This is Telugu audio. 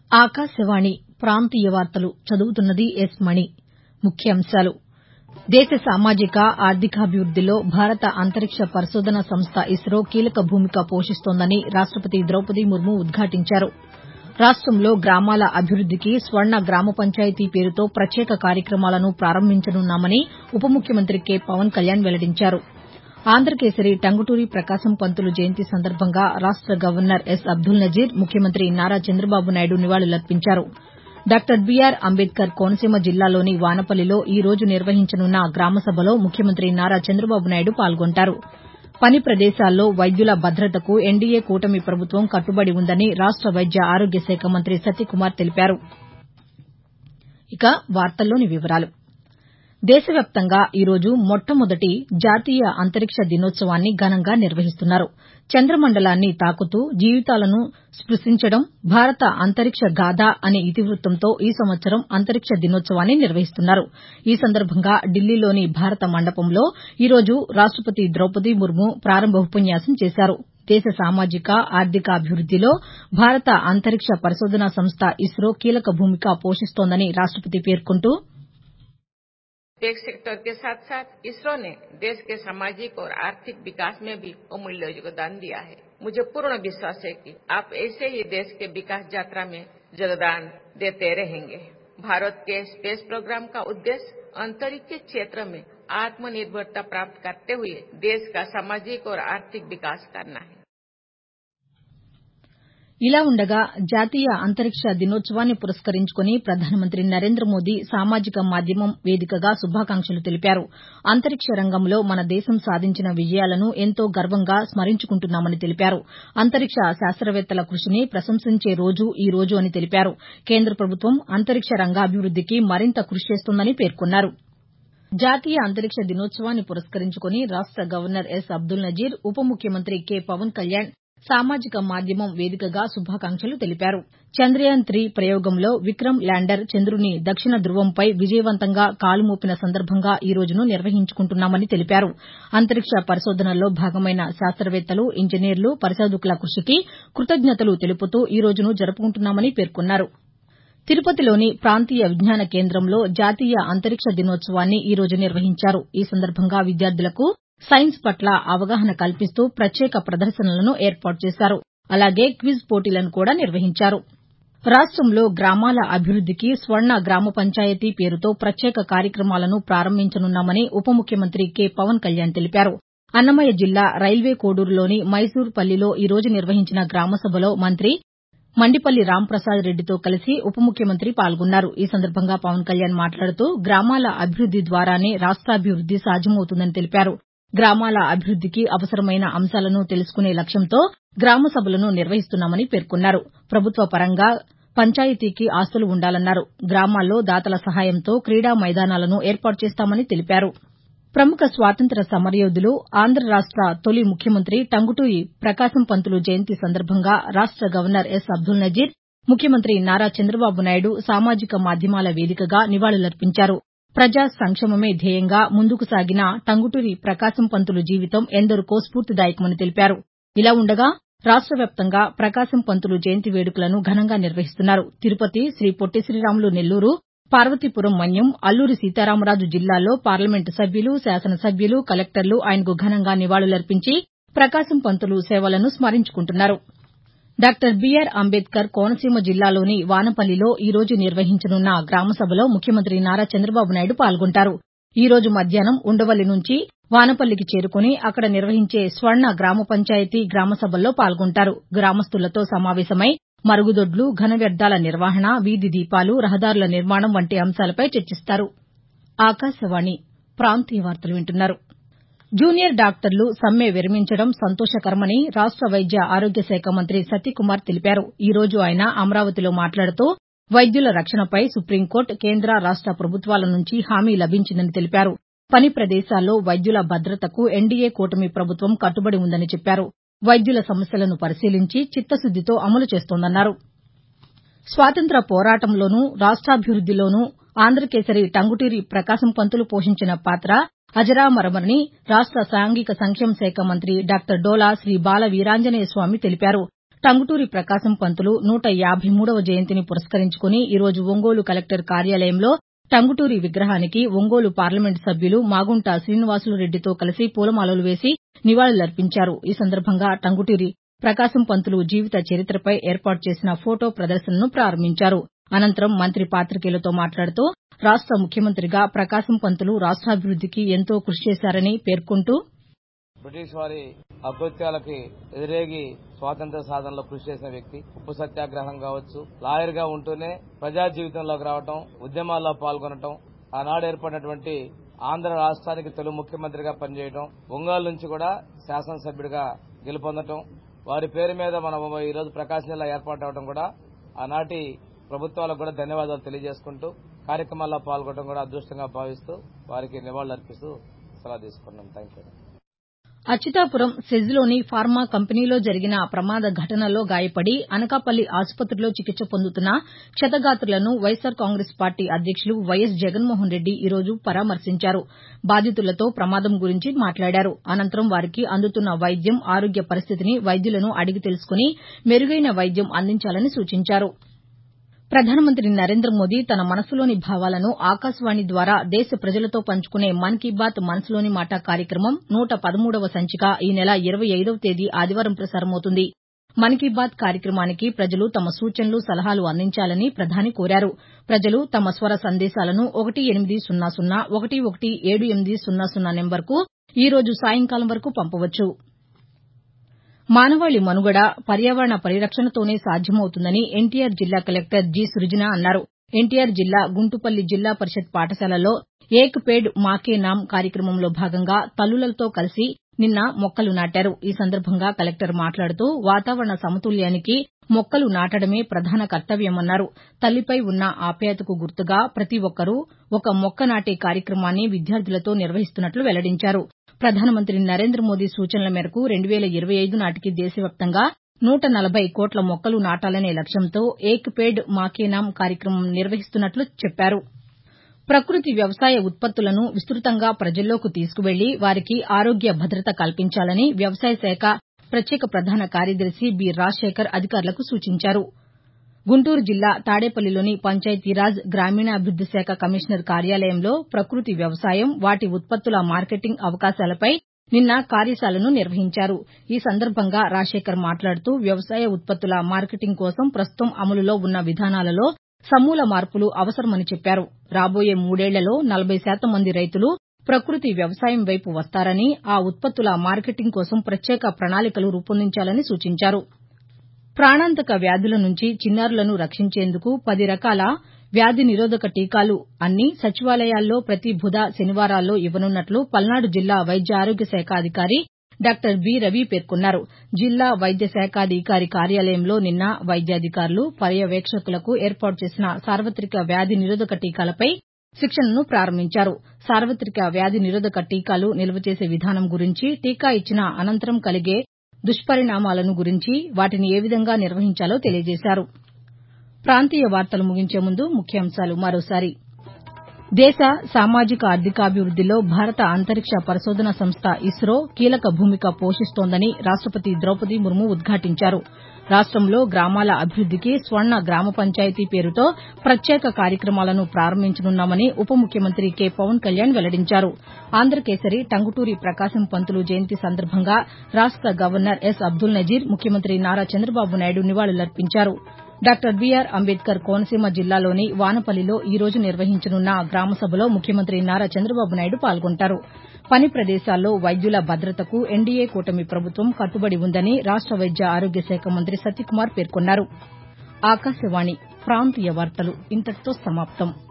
ఆకాశవాణి ప్రాంతీయ వార్తలు చదువుతున్నది ఎస్ మణి ముఖ్యాంశాలు దేశ సామాజిక ఆర్థికాభివృద్దిలో భారత అంతరిక్ష పరిశోధనా సంస్థ ఇస్రో కీలక భూమిక పోషిస్తోందని రాష్టపతి ద్రౌపది ముర్ము ఉద్ఘాటించారు రాష్టంలో గ్రామాల అభివృద్దికి స్వర్ణ గ్రామ పంచాయతీ పేరుతో ప్రత్యేక కార్యక్రమాలను ప్రారంభించనున్నామని ఉప ముఖ్యమంత్రి కె పవన్ కళ్యాణ్ వెల్లడించారు ఆంధ్రకేసరి టంగుటూరి ప్రకాశం పంతులు జయంతి సందర్భంగా రాష్ట గవర్నర్ ఎస్ అబ్దుల్ నజీర్ ముఖ్యమంత్రి నారా చంద్రబాబు నాయుడు నివాళులర్పించారు డాక్టర్ బీఆర్ అంబేద్కర్ కోనసీమ జిల్లాలోని వానపల్లిలో ఈ రోజు నిర్వహించనున్న గ్రామసభలో ముఖ్యమంత్రి నారా చంద్రబాబు నాయుడు పాల్గొంటారు పని ప్రదేశాల్లో వైద్యుల భద్రతకు ఎన్డీఏ కూటమి ప్రభుత్వం కట్టుబడి ఉందని రాష్ట వైద్య ఆరోగ్య శాఖ మంత్రి సత్యకుమార్ తెలిపారు దేశవ్యాప్తంగా ఈ రోజు మొట్టమొదటి జాతీయ అంతరిక్ష దినోత్సవాన్ని ఘనంగా నిర్వహిస్తున్నారు చంద్రమండలాన్ని తాకుతూ జీవితాలను స్పృశించడం భారత అంతరిక్ష గాథ అనే ఇతివృత్తంతో ఈ సంవత్సరం అంతరిక్ష దినోత్సవాన్ని నిర్వహిస్తున్నారు ఈ సందర్భంగా ఢిల్లీలోని భారత మండపంలో ఈ రోజు రాష్టపతి ద్రౌపది ముర్ము ప్రారంభోపన్యాసం చేశారు దేశ సామాజిక ఆర్థికాభివృద్దిలో భారత అంతరిక్ష పరిశోధనా సంస్థ ఇస్రో కీలక భూమిక పోషిస్తోందని రాష్టపతి పేర్కొంటూ टेक सेक्टर के साथ साथ इसरो ने देश के सामाजिक और आर्थिक विकास में भी अमूल्य योगदान दिया है मुझे पूर्ण विश्वास है कि आप ऐसे ही देश के विकास यात्रा में योगदान देते रहेंगे भारत के स्पेस प्रोग्राम का उद्देश्य अंतरिक्ष क्षेत्र में आत्मनिर्भरता प्राप्त करते हुए देश का सामाजिक और आर्थिक विकास करना है ఇలా ఉండగా జాతీయ అంతరిక్ష దినోత్సవాన్ని పురస్కరించుకుని ప్రధానమంత్రి నరేంద్ర మోదీ సామాజిక మాధ్యమం వేదికగా శుభాకాంక్షలు తెలిపారు అంతరిక్ష రంగంలో మన దేశం సాధించిన విజయాలను ఎంతో గర్వంగా స్మరించుకుంటున్నామని తెలిపారు అంతరిక్ష శాస్త్రవేత్తల కృషిని ప్రశంసించే రోజు ఈ రోజు అని తెలిపారు కేంద్ర ప్రభుత్వం అంతరిక్ష రంగాభివృద్దికి మరింత కృషి చేస్తోందని పేర్కొన్నారు జాతీయ అంతరిక్ష దినోత్సవాన్ని పురస్కరించుకుని రాష్ట గవర్నర్ ఎస్ అబ్దుల్ నజీర్ ఉప ముఖ్యమంత్రి కె పవన్ కళ్యాణ్ సామాజిక మాధ్యమం వేదికగా శుభాకాంక్షలు తెలిపారు చంద్రయాన్ త్రీ ప్రయోగంలో విక్రమ్ ల్యాండర్ చంద్రుని దక్షిణ ధృవంపై విజయవంతంగా కాలు మోపిన సందర్భంగా ఈ రోజును నిర్వహించుకుంటున్నామని తెలిపారు అంతరిక్ష పరిశోధనల్లో భాగమైన శాస్త్రవేత్తలు ఇంజనీర్లు పరిశోధకుల కృషికి కృతజ్ఞతలు తెలుపుతూ ఈ రోజును జరుపుకుంటున్నామని పేర్కొన్నారు తిరుపతిలోని ప్రాంతీయ విజ్ఞాన కేంద్రంలో జాతీయ అంతరిక్ష దినోత్సవాన్ని ఈ రోజు నిర్వహించారు ఈ సందర్భంగా విద్యార్థులకు సైన్స్ పట్ల అవగాహన కల్పిస్తూ ప్రత్యేక ప్రదర్శనలను ఏర్పాటు చేశారు అలాగే క్విజ్ పోటీలను కూడా నిర్వహించారు రాష్టంలో గ్రామాల అభివృద్దికి స్వర్ణ గ్రామ పంచాయతీ పేరుతో ప్రత్యేక కార్యక్రమాలను ప్రారంభించనున్నామని ఉప ముఖ్యమంత్రి కె పవన్ కళ్యాణ్ తెలిపారు అన్నమయ్య జిల్లా రైల్వే కోడూరులోని మైసూర్పల్లిలో ఈ రోజు నిర్వహించిన గ్రామసభలో మంత్రి మండిపల్లి రాంప్రసాద్ రెడ్డితో కలిసి ఉప ముఖ్యమంత్రి పాల్గొన్నారు ఈ సందర్భంగా పవన్ కళ్యాణ్ మాట్లాడుతూ గ్రామాల అభివృద్ది ద్వారానే రాష్టాభివృద్ది సాధ్యమవుతుందని తెలిపారు గ్రామాల అభివృద్దికి అవసరమైన అంశాలను తెలుసుకునే లక్ష్యంతో గ్రామ సభలను నిర్వహిస్తున్నామని పేర్కొన్నారు ప్రభుత్వ పరంగా పంచాయతీకి ఆస్తులు ఉండాలన్నారు గ్రామాల్లో దాతల సహాయంతో క్రీడా మైదానాలను ఏర్పాటు చేస్తామని తెలిపారు ప్రముఖ స్వాతంత్ర్య సమరయోధులు ఆంధ్ర రాష్ట తొలి ముఖ్యమంత్రి టంగుటూరి ప్రకాశం పంతులు జయంతి సందర్భంగా రాష్ట గవర్నర్ ఎస్ అబ్దుల్ నజీర్ ముఖ్యమంత్రి నారా చంద్రబాబు నాయుడు సామాజిక మాధ్యమాల వేదికగా నివాళులర్పించారు ప్రజా సంక్షేమమే ధ్యేయంగా ముందుకు సాగిన టంగుటూరి ప్రకాశం పంతులు జీవితం ఎందరికో స్ఫూర్తిదాయకమని తెలిపారు ఇలా ఉండగా రాష్ట వ్యాప్తంగా ప్రకాశం పంతులు జయంతి వేడుకలను ఘనంగా నిర్వహిస్తున్నారు తిరుపతి శ్రీ పొట్టి శ్రీరాములు నెల్లూరు పార్వతీపురం మన్యం అల్లూరి సీతారామరాజు జిల్లాల్లో పార్లమెంటు సభ్యులు శాసనసభ్యులు కలెక్టర్లు ఆయనకు ఘనంగా నివాళులర్పించి ప్రకాశం పంతులు సేవలను స్మరించుకుంటున్నారు డాక్టర్ బీఆర్ అంబేద్కర్ కోనసీమ జిల్లాలోని వానపల్లిలో ఈ రోజు నిర్వహించనున్న గ్రామసభలో ముఖ్యమంత్రి నారా చంద్రబాబు నాయుడు పాల్గొంటారు ఈ రోజు మధ్యాహ్నం ఉండవల్లి నుంచి వానపల్లికి చేరుకుని అక్కడ నిర్వహించే స్వర్ణ గ్రామ పంచాయతీ గ్రామసభల్లో పాల్గొంటారు గ్రామస్తులతో సమావేశమై మరుగుదొడ్లు ఘన వ్యర్థాల నిర్వహణ వీధి దీపాలు రహదారుల నిర్మాణం వంటి అంశాలపై చర్చిస్తారు జూనియర్ డాక్టర్లు సమ్మె విరమించడం సంతోషకరమని రాష్ట వైద్య ఆరోగ్య శాఖ మంత్రి సత్యకుమార్ తెలిపారు ఈ రోజు ఆయన అమరావతిలో మాట్లాడుతూ వైద్యుల రక్షణపై సుప్రీంకోర్టు కేంద్ర రాష్ట ప్రభుత్వాల నుంచి హామీ లభించిందని తెలిపారు పని ప్రదేశాల్లో వైద్యుల భద్రతకు ఎన్డీఏ కూటమి ప్రభుత్వం కట్టుబడి ఉందని చెప్పారు వైద్యుల సమస్యలను పరిశీలించి చిత్తశుద్దితో అమలు చేస్తోందన్నారు స్వాతంత్ర్య పోరాటంలోనూ రాష్టాభివృద్దిలోనూ ఆంధ్రకేసరి టంగుటూరి ప్రకాశం పంతులు పోషించిన పాత అజరామరమని రాష్ట సాంఘిక సంక్షేమ శాఖ మంత్రి డాక్టర్ డోలా శ్రీ బాల వీరాంజనేయ స్వామి తెలిపారు టంగుటూరి ప్రకాశం పంతులు నూట యాభై మూడవ జయంతిని పురస్కరించుకుని ఈరోజు ఒంగోలు కలెక్టర్ కార్యాలయంలో టంగుటూరి విగ్రహానికి ఒంగోలు పార్లమెంటు సభ్యులు మాగుంట శ్రీనివాసులురెడ్డితో కలిసి పూలమాలలు వేసి నివాళులర్పించారు ఈ సందర్భంగా టంగుటూరి ప్రకాశం పంతులు జీవిత చరిత్రపై ఏర్పాటు చేసిన ఫొటో ప్రదర్శనను ప్రారంభించారు అనంతరం మంత్రి పాతికేయులతో మాట్లాడుతూ రాష్ట ముఖ్యమంత్రిగా ప్రకాశం పంతులు రాష్టాభివృద్దికి ఎంతో కృషి చేశారని పేర్కొంటూ బ్రిటిష్ వారి అకృత్యాలకి ఎదురేగి స్వాతంత్ర సాధనలో కృషి చేసిన వ్యక్తి ఉప్పు సత్యాగ్రహం కావచ్చు లాయర్ గా ఉంటూనే ప్రజా జీవితంలోకి రావటం ఉద్యమాల్లో పాల్గొనటం ఆనాడు ఏర్పడినటువంటి ఆంధ్ర రాష్ట్రానికి తొలి ముఖ్యమంత్రిగా పనిచేయడం ఒంగోలు నుంచి కూడా శాసనసభ్యుడిగా గెలుపొందటం వారి పేరు మీద మనం ఈ రోజు ప్రకాశం జిల్లా ఏర్పాటు అవడం కూడా ఆనాటి ప్రభుత్వాలకు కూడా ధన్యవాదాలు తెలియజేసుకుంటూ కార్యక్రమాల్లో పాల్గొనడం కూడా అదృష్టంగా భావిస్తూ వారికి నివాళులర్పిస్తూ సలహా తీసుకున్నాం థ్యాంక్ యూ అచ్యుతాపురం సెజ్లోని ఫార్మా కంపెనీలో జరిగిన ప్రమాద ఘటనలో గాయపడి అనకాపల్లి ఆసుపత్రిలో చికిత్స పొందుతున్న క్షతగాతులను వైఎస్సార్ కాంగ్రెస్ పార్టీ అధ్యక్షులు వైఎస్ జగన్మోహన్ రెడ్డి ఈ రోజు పరామర్శించారు బాధితులతో ప్రమాదం గురించి మాట్లాడారు అనంతరం వారికి అందుతున్న వైద్యం ఆరోగ్య పరిస్థితిని వైద్యులను అడిగి తెలుసుకుని మెరుగైన వైద్యం అందించాలని సూచించారు ప్రధానమంత్రి నరేంద్ర మోదీ తన మనసులోని భావాలను ఆకాశవాణి ద్వారా దేశ ప్రజలతో పంచుకునే మన్ కీ బాత్ మనసులోని మాట కార్యక్రమం నూట పదమూడవ సంచిక ఈ నెల ఇరవై ఐదవ తేదీ ఆదివారం ప్రసారమవుతుంది మన్ కీ బాత్ కార్యక్రమానికి ప్రజలు తమ సూచనలు సలహాలు అందించాలని ప్రధాని కోరారు ప్రజలు తమ స్వర సందేశాలను ఒకటి ఎనిమిది సున్నా సున్నా ఒకటి ఒకటి ఏడు ఎనిమిది సున్నా సున్నా నెంబర్కు ఈ రోజు సాయంకాలం వరకు పంపవచ్చు మానవాళి మనుగడ పర్యావరణ పరిరక్షణతోనే సాధ్యమవుతుందని ఎన్టీఆర్ జిల్లా కలెక్టర్ జి సృజన అన్నారు ఎన్టీఆర్ జిల్లా గుంటుపల్లి జిల్లా పరిషత్ పాఠశాలలో ఏక్ పేడ్ మాకే నామ్ కార్యక్రమంలో భాగంగా తల్లులతో కలిసి నిన్న మొక్కలు నాటారు ఈ సందర్భంగా కలెక్టర్ మాట్లాడుతూ వాతావరణ సమతుల్యానికి మొక్కలు నాటడమే ప్రధాన కర్తవ్యమన్నారు తల్లిపై ఉన్న ఆప్యాయతకు గుర్తుగా ప్రతి ఒక్కరూ ఒక మొక్క నాటే కార్యక్రమాన్ని విద్యార్థులతో నిర్వహిస్తున్నట్లు వెల్లడించారు ప్రధానమంత్రి నరేంద్ర మోదీ సూచనల మేరకు రెండు వేల ఇరవై ఐదు నాటికి దేశవ్యాప్తంగా నూట నలభై కోట్ల మొక్కలు నాటాలనే లక్ష్యంతో ఏక్ పేడ్ మాకే నామ్ కార్యక్రమం నిర్వహిస్తున్నట్లు చెప్పారు ప్రకృతి వ్యవసాయ ఉత్పత్తులను విస్తృతంగా ప్రజల్లోకి తీసుకువెళ్లి వారికి ఆరోగ్య భద్రత కల్పించాలని వ్యవసాయ శాఖ ప్రత్యేక ప్రధాన కార్యదర్శి బి రాజశేఖర్ అధికారులకు సూచించారు గుంటూరు జిల్లా తాడేపల్లిలోని పంచాయతీరాజ్ గ్రామీణాభివృద్ది శాఖ కమిషనర్ కార్యాలయంలో ప్రకృతి వ్యవసాయం వాటి ఉత్పత్తుల మార్కెటింగ్ అవకాశాలపై నిన్న కార్యశాలను నిర్వహించారు ఈ సందర్భంగా రాజశేఖర్ మాట్లాడుతూ వ్యవసాయ ఉత్పత్తుల మార్కెటింగ్ కోసం ప్రస్తుతం అమలులో ఉన్న విధానాలలో సమూల మార్పులు అవసరమని చెప్పారు రాబోయే మూడేళ్లలో నలభై శాతం మంది రైతులు ప్రకృతి వ్యవసాయం వైపు వస్తారని ఆ ఉత్పత్తుల మార్కెటింగ్ కోసం ప్రత్యేక ప్రణాళికలు రూపొందించాలని సూచించారు ప్రాణాంతక వ్యాధుల నుంచి చిన్నారులను రక్షించేందుకు పది రకాల వ్యాధి నిరోధక టీకాలు అన్ని సచివాలయాల్లో ప్రతి బుధ శనివారాల్లో ఇవ్వనున్నట్లు పల్నాడు జిల్లా వైద్య ఆరోగ్య శాఖ అధికారి డాక్టర్ బి రవి పేర్కొన్నారు జిల్లా వైద్య శాఖాధికారి కార్యాలయంలో నిన్న వైద్యాధికారులు పర్యవేక్షకులకు ఏర్పాటు చేసిన సార్వతిక వ్యాధి నిరోధక టీకాలపై శిక్షణను ప్రారంభించారు సార్వతిక వ్యాధి నిరోధక టీకాలు నిల్వ చేసే విధానం గురించి టీకా ఇచ్చిన అనంతరం కలిగే దుష్పరిణామాలను గురించి వాటిని ఏ విధంగా నిర్వహించాలో తెలియజేశారు ప్రాంతీయ వార్తలు ముగించే ముందు ముఖ్యాంశాలు మరోసారి దేశ సామాజిక ఆర్థికాభివృద్దిలో భారత అంతరిక్ష పరిశోధన సంస్థ ఇస్రో కీలక భూమిక పోషిస్తోందని రాష్టపతి ద్రౌపది ముర్ము ఉద్ఘాటించారు రాష్టంలో గ్రామాల అభివృద్దికి స్వర్ణ గ్రామ పంచాయతీ పేరుతో ప్రత్యేక కార్యక్రమాలను ప్రారంభించనున్నామని ఉప ముఖ్యమంత్రి కె పవన్ కళ్యాణ్ వెల్లడించారు ఆంధ్రకేసరి టంగుటూరి ప్రకాశం పంతులు జయంతి సందర్భంగా రాష్ట గవర్నర్ ఎస్ అబ్దుల్ నజీర్ ముఖ్యమంత్రి నారా చంద్రబాబు నాయుడు నివాళులర్పించారు డాక్టర్ బీఆర్ అంబేద్కర్ కోనసీమ జిల్లాలోని వానపల్లిలో ఈ రోజు నిర్వహించనున్న గ్రామసభలో ముఖ్యమంత్రి నారా చంద్రబాబు నాయుడు పాల్గొంటారు పని ప్రదేశాల్లో వైద్యుల భద్రతకు ఎన్డీఏ కూటమి ప్రభుత్వం కట్టుబడి ఉందని రాష్ట వైద్య ఆరోగ్య శాఖ మంత్రి సత్యకుమార్ పేర్కొన్నారు ఆకాశవాణి ప్రాంతీయ వార్తలు ఇంతటితో సమాప్తం